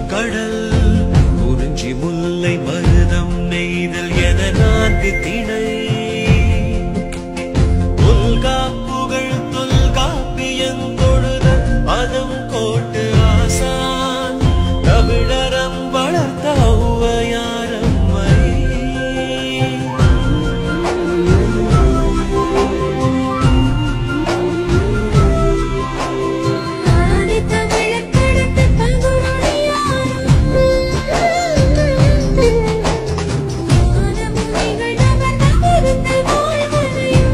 கடல் குறிஞ்சி முல்லை மருதம் நெய்தல் என நான்கு திணை தொல்காப்புகள் தொல்காப்பியன் தொழுத பதம் கோட்டு ஆசான் தமிழரம் வளர்த்த ஔவையாரம்மை ஆதி தமிழக் கடந்த பங்குருணியாரும் ஞானமுனிகள் நமர்ந்த வாழ்வனையும்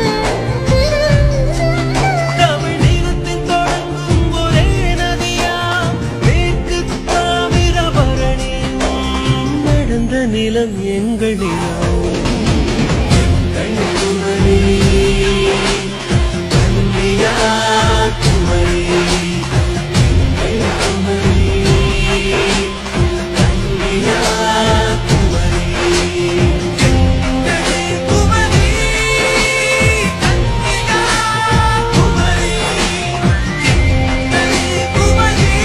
தமிழ் நிலத்தின் தொடங்கும் ஒரே நதியாம் மேற்கு தாமிரபரணி நடந்த நிலம் எங்கள் நிலம் கன்னிகுமரி கன்னியாகுமரி கன்னிகுமரி கன்னியாகுமரி கன்னியாகுமரி கன்னிகுமரி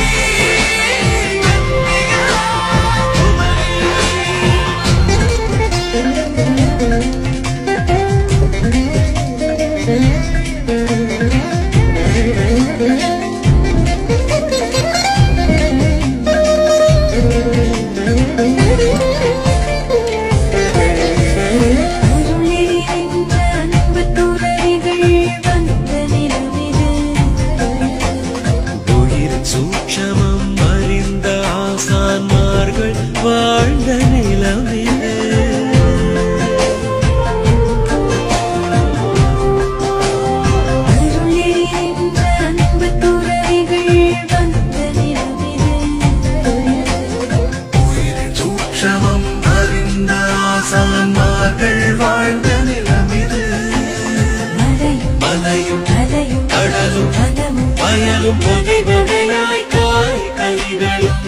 கன்னியாகுமரி அருளெறிந்த அன்புத் துறவிகள் வந்த நிலவிது உயிர் சூட்சமம் அறிந்த ஆசான்மார்கள் வாழ்ந்த நிலம் இது அருளெறிந்த அன்புத் துறவிகள் வந்த நிலவிது உயிர் சூட்சமம் அறிந்த ஆசான்மார்கள் வாழ்ந்த நிலம் இது மலையும் மலையும் அலையும் கடலும் வனமும் வயலும் வகை வகையாய் காய் கனிகளும்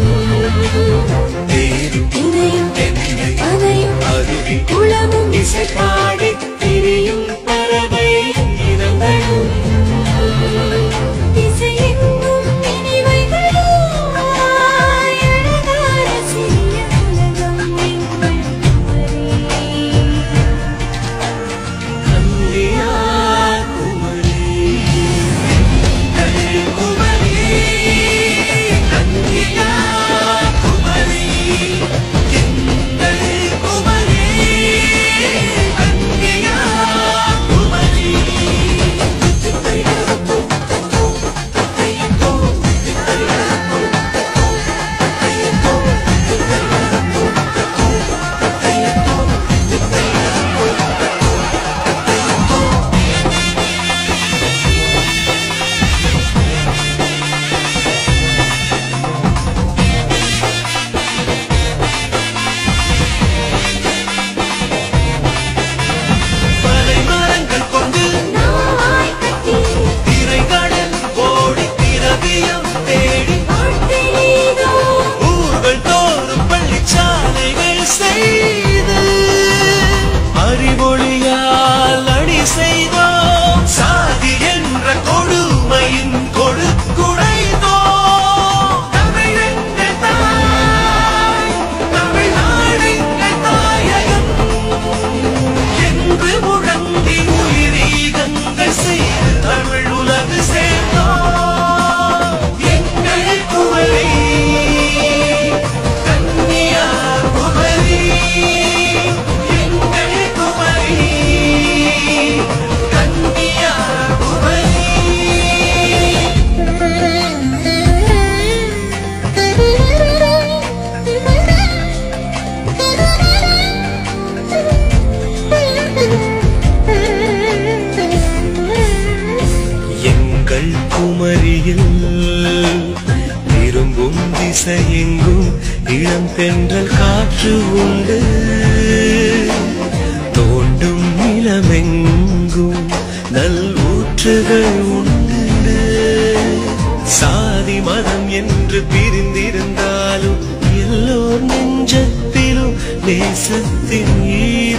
தேரும் திரையும் தென்னை அணையும் அருவி குளமும் இசை பாடி திரியும் பறவை இனங்களும் திசையெங்கும் இனிமைகளோ அழகான சிறிய உலகம் எங்கள் குமரி. கன்னியாகுமரி கன்னியாகுமரி கன்னியாகுமரி கன்னியாகுமரி பனை மரங்கள் கொண்டு நாய் கட்டி திரைகளில் ஓடி திரவியம் தேடி வாழ்த்தெளிதோ ஊர்கள் தோறும் பள்ளிச்சாலைகள் செய்து அறிவொளியால் அடி செய்தோம் சாதி என்ற கொடுமையின் கொடுக்குடைதோம் தமிழெங்கள் தாய் தமிழ்நாடெங்கள் தாயகம் என்று முழங்கி உயிரீகங்கள் செய்து தமிழ் உலகு சேர்ந்தோம் எங்கள் குமரி கன்னியாகுமரி எங்கள் குமரி கன்னியாகுமரி எங்கள் குமரியில் திரும்பும் திசையெங்கும் இளம் தென்றல் காற்று உண்டு தோண்டும் நிலமெங்கும் நல் ஊற்றுகள் உண்டு சாதி மதம் என்று பிரிந்திருந்தாலும் எல்லோர் நெஞ்சத்திலும் நேசத்தின் ஈ